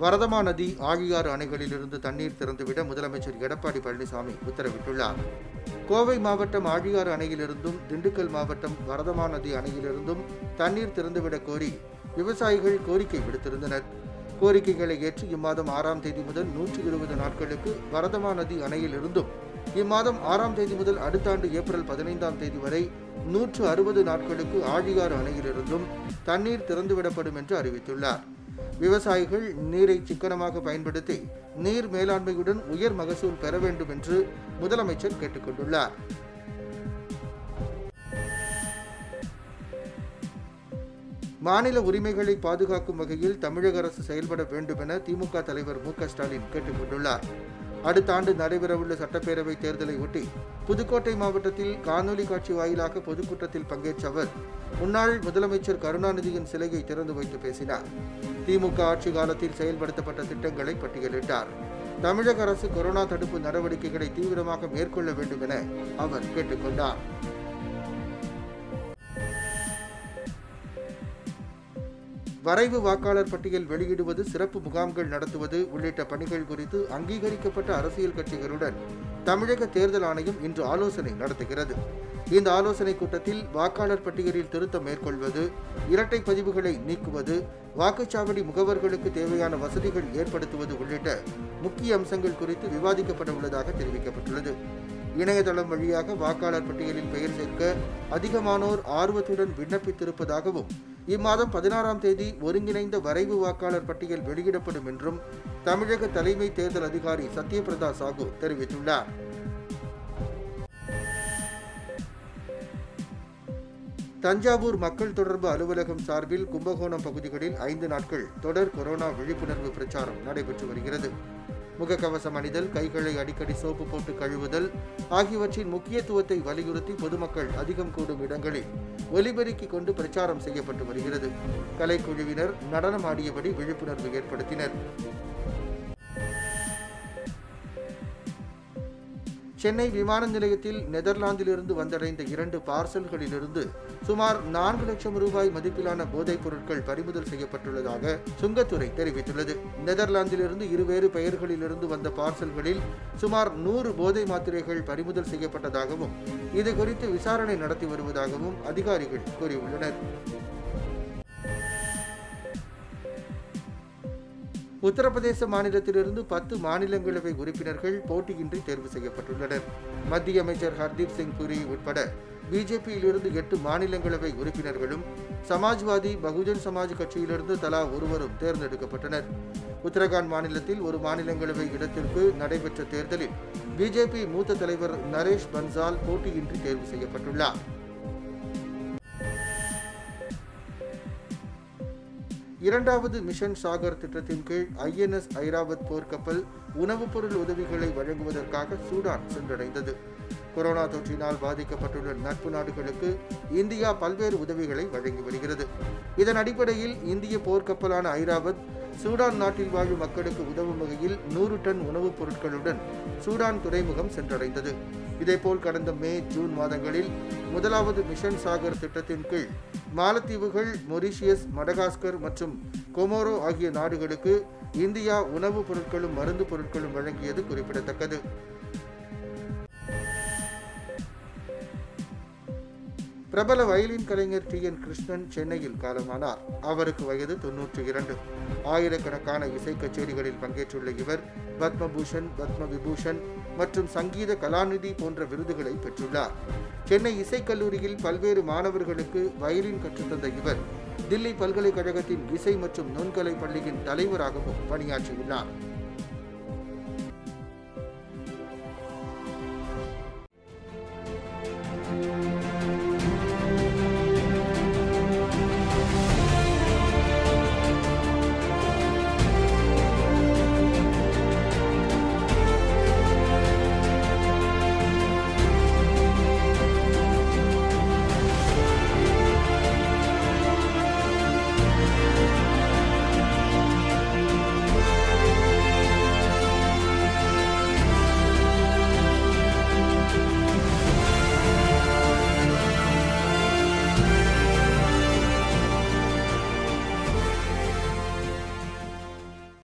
வரதமா நதி ஆழியாறு அணைகளிலிருந்து தண்ணீர் திறந்துவிட முதலமைச்சர் எடப்பாடி பழனிசாமி உத்தரவிட்டுள்ளார் கோவை மாவட்டம் ஆழியாறு அணையிலிருந்தும் திண்டுக்கல் மாவட்டம் வரதமா நதி அணையிலிருந்தும் தண்ணீர் திறந்துவிடக் கோரி விவசாயிகள் கோரிக்கை விடுத்திருந்தனர் கோரிக்கைகளை ஏற்று இம்மாதம் ஆறாம் தேதி முதல் நூற்றி இருபது நாட்களுக்கு வரதமா நதி அணையிலிருந்தும் இம்மாதம் ஆறாம் தேதி முதல் அடுத்த ஆண்டு ஏப்ரல் பதினைந்தாம் தேதி வரை நூற்று அறுபது நாட்களுக்கு ஆழியாறு அணையிலிருந்தும் தண்ணீர் திறந்துவிடப்படும் என்று அறிவித்துள்ளார் விவசாயிகள் நீரை சிக்கனமாக பயன்படுத்தி நீர் மேலாண்மையுடன் உயர் மகசூல் பெற வேண்டும் என்று முதலமைச்சர் கேட்டுக்கொண்டுள்ளார் மாநில உரிமைகளை பாதுகாக்கும் வகையில் தமிழக அரசு செயல்பட வேண்டும் என திமுக தலைவர் மு க ஸ்டாலின் கேட்டுக் கொண்டுள்ளார் அடுத்த ஆண்டு நடைபெறவுள்ள சட்டப்பேரவை தேர்தலை ஒட்டி புதுக்கோட்டை மாவட்டத்தில் காணொலி காட்சி வாயிலாக பொதுக்கூட்டத்தில் பங்கேற்ற அவர் முன்னாள் முதலமைச்சர் கருணாநிதியின் சிலையை திறந்து வைத்து பேசினார் திமுக ஆட்சி காலத்தில் செயல்படுத்தப்பட்ட திட்டங்களை பட்டியலிட்டார் தமிழக அரசு கொரோனா தடுப்பு நடவடிக்கைகளை தீவிரமாக மேற்கொள்ள வேண்டும் என அவர் கேட்டுக்கொண்டார் வரைவு வாக்காளர் பட்டியல் வெளியிடுவது சிறப்பு முகாம்கள் நடத்துவது உள்ளிட்ட பணிகள் குறித்து அங்கீகரிக்கப்பட்ட அரசியல் கட்சிகளுடன் தமிழக தேர்தல் ஆணையம் இன்று ஆலோசனை நடத்துகிறது இந்த ஆலோசனைக் கூட்டத்தில் வாக்காளர் பட்டியலில் திருத்தம் மேற்கொள்வது இரட்டை பதிவுகளை நீக்குவது வாக்குச்சாவடி முகவர்களுக்கு தேவையான வசதிகள் ஏற்படுத்துவது உள்ளிட்ட முக்கிய அம்சங்கள் குறித்து விவாதிக்கப்பட உள்ளதாக தெரிவிக்கப்பட்டுள்ளது இணையதளம் வழியாக வாக்காளர் பட்டியலில் பெயர் சேர்க்க அதிகமானோர் ஆர்வத்துடன் விண்ணப்பித்திருப்பதாகவும் இம்மாதம் பதினாறாம் தேதி ஒருங்கிணைந்த வரைவு வாக்காளர் பட்டியல் வெளியிடப்படும் என்றும் தமிழக தலைமை தேர்தல் அதிகாரி சத்யபிரதா சாகு தெரிவித்துள்ளார் தஞ்சாவூர் மக்கள் தொடர்பு அலுவலகம் சார்பில் கும்பகோணம் பகுதிகளில் ஐந்து நாட்கள் தொடர் கொரோனா விழிப்புணர்வு பிரச்சாரம் நடைபெற்று வருகிறது முகக்கவசம் அணிதல் கைகளை அடிக்கடி சோப்பு போட்டு கழுவுதல் ஆகியவற்றின் முக்கியத்துவத்தை வலியுறுத்தி பொதுமக்கள் அதிகம் கூடும் இடங்களில் ஒலிபெருக்கிக் கொண்டு பிரச்சாரம் செய்யப்பட்டு வருகிறது கலைக்குழுவினர் நடனம் ஆடியபடி விழிப்புணர்வு ஏற்படுத்தினர் சென்னை விமான நிலையத்தில் நெதர்லாந்திலிருந்து வந்தடைந்த இரண்டு பார்சல்களிலிருந்து சுமார் நான்கு லட்சம் ரூபாய் மதிப்பிலான போதைப் பொருட்கள் பறிமுதல் செய்யப்பட்டுள்ளதாக சுங்கத்துறை தெரிவித்துள்ளது நெதர்லாந்திலிருந்து இருவேறு பெயர்களிலிருந்து வந்த பார்சல்களில் சுமார் நூறு போதை மாத்திரைகள் பறிமுதல் செய்யப்பட்டதாகவும் இது குறித்து விசாரணை நடத்தி வருவதாகவும் அதிகாரிகள் கூறியுள்ளனர் உத்தரப்பிரதேச மாநிலத்திலிருந்து பத்து மாநிலங்களவை உறுப்பினர்கள் போட்டியின்றி தேர்வு செய்யப்பட்டுள்ளனர் மத்திய அமைச்சர் ஹர்தீப் சிங் புரி உட்பட பிஜேபியிலிருந்து எட்டு மாநிலங்களவை உறுப்பினர்களும் சமாஜ்வாதி பகுஜன் சமாஜ் கட்சியிலிருந்து தலா ஒருவரும் தேர்ந்தெடுக்கப்பட்டனர் உத்தரகாண்ட் மாநிலத்தில் ஒரு மாநிலங்களவை இடத்திற்கு நடைபெற்ற தேர்தலில் பிஜேபி மூத்த தலைவர் நரேஷ் பன்சால் போட்டியின்றி தேர்வு செய்யப்பட்டுள்ளார் இரண்டாவது மிஷன் சாகர் திட்டத்தின் கீழ் ஐஎன்எஸ் ஐராவத் போர்க்கப்பல் உணவுப் பொருள் உதவிகளை வழங்குவதற்காக சூடான் சென்றடைந்தது கொரோனா தொற்றினால் பாதிக்கப்பட்டுள்ள நட்பு நாடுகளுக்கு இந்தியா பல்வேறு உதவிகளை வழங்கி வருகிறது இதன் அடிப்படையில் இந்திய போர்க்கப்பலான ஐராவத் சூடான் நாட்டில் வாழும் மக்களுக்கு உதவும் வகையில் நூறு டன் உணவுப் பொருட்களுடன் சூடான் துறைமுகம் சென்றடைந்தது இதேபோல் கடந்த மே ஜூன் மாதங்களில் முதலாவது மிஷன் சாகர் திட்டத்தின் கீழ் மாலத்தீவுகள் மொரீஷியஸ் மடகாஸ்கர் மற்றும் கொமோரோ ஆகிய நாடுகளுக்கு இந்தியா உணவுப் பொருட்களும் மருந்து பொருட்களும் வழங்கியது குறிப்பிடத்தக்கது பிரபல வயலின் கலைஞர் டி என் கிருஷ்ணன் சென்னையில் காலமானார் அவருக்கு வயது தொன்னூற்றி இரண்டு ஆயிரக்கணக்கான இசை கச்சேரிகளில் பங்கேற்றுள்ள இவர் பத்மபூஷன் பத்ம விபூஷன் மற்றும் சங்கீத கலாநிதி போன்ற விருதுகளை பெற்றுள்ளார் சென்னை இசைக்கல்லூரியில் பல்வேறு மாணவர்களுக்கு வயலின் கற்றுத்தந்த இவர் தில்லி பல்கலைக்கழகத்தின் இசை மற்றும் நுண்கலை பள்ளியின் தலைவராகவும் பணியாற்றியுள்ளார்